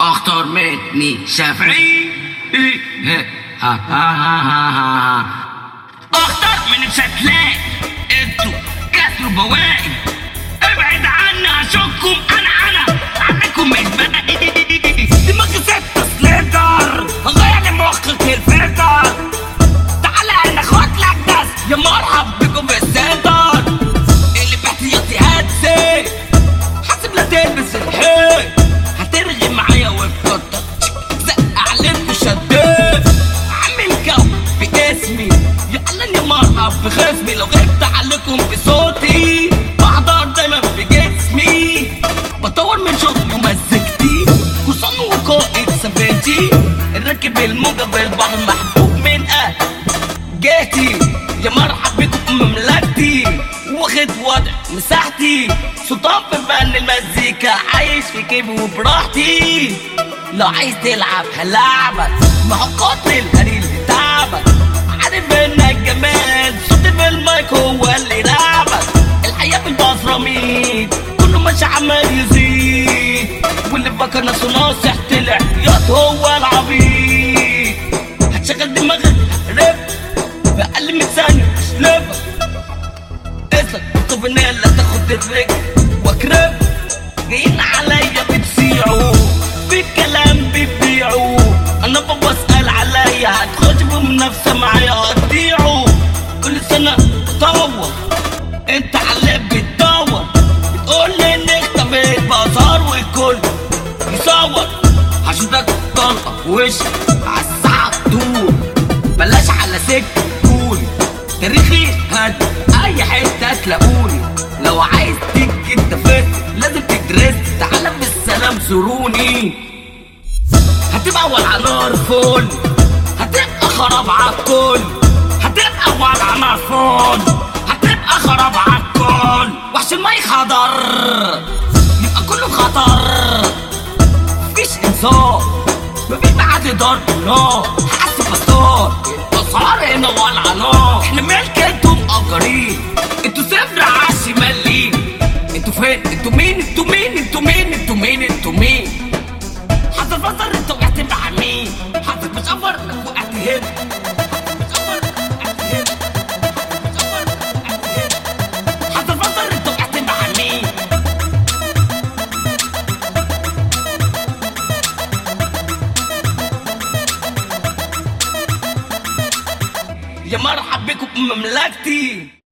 اختار مني شافعي ها ها ها ها ها اختار مني مش هتلاقي انتوا كسروا بواقي ابعد عني اشوفكم انا انا عنكم مش باقي دماغي ست سلندر غير لي مخك الفلتر تعالى انا خد لك ناس يا مرحب بكم في السنتر اللي باحتياطي هاتسي حاسب لا تلبس الحيط هترغي معايا وبتطط زق عليك وشديت عامل جو باسمي يعلن يا مرحب بخصمي لو غبت عليكم بصوتي بحضر دايما بجسمي بطور من شغلي ومزجتي حصان وقائد سفينتي الراكب الموجة في البحر محبوب من اهل جهتي يا مرحب بكم مملكتي واخد وضع مساحتي سلطان في فن المزيكا عايش في كيفي وبراحتي لو عايز تلعب هلعبك ما هو قاتل الهري اللي تعبك عارف انك جمال صوتي في المايك هو اللي لعبك الحياة بالبصراميد كله ماشي عمال يزيد واللي فكر نفسه ناصح طلع ياض هو العبيد هتشغل دماغك رب بأقل من ثانية اشلبك اسلك طفنية لا تاخد الرجل واكرب جايين عليا بتسيعوا في كلام بتبيعوا انا بابا اسأل عليا هتخش بمنافسة معايا هتضيعوا كل سنة بطور انت على بتدور بتقول لي انك اختفيت بازار والكل يصور هشوفك طلقة في وشك عالساعة تدور بلاش على سكة كوني تاريخي هاد اي حتة تلاقوني لو عايز تيجي انت فت لازم تدرس تعالى بالسلام زوروني هتبقى ولع نار فل هتبقى خراب عالكل هتبقى ولع نار فل هتبقى خراب عالكل وحش المي خضر يبقى كله خطر مفيش انصاف مفيش بعد ضرب نار حاسس بستار الاسعار هنا ولع نار احنا ملك انتوا مأجرين انتوا صفر عالشمال ليه انتوا فين انتوا مين انتوا مين انتوا مين انتوا مين انتوا مين حسب فصل انت وقعت مع مين حسب مش افر انك وقعت هنا حسب فصل انت وقعت مع مين يا مرحب بكم بمملكتي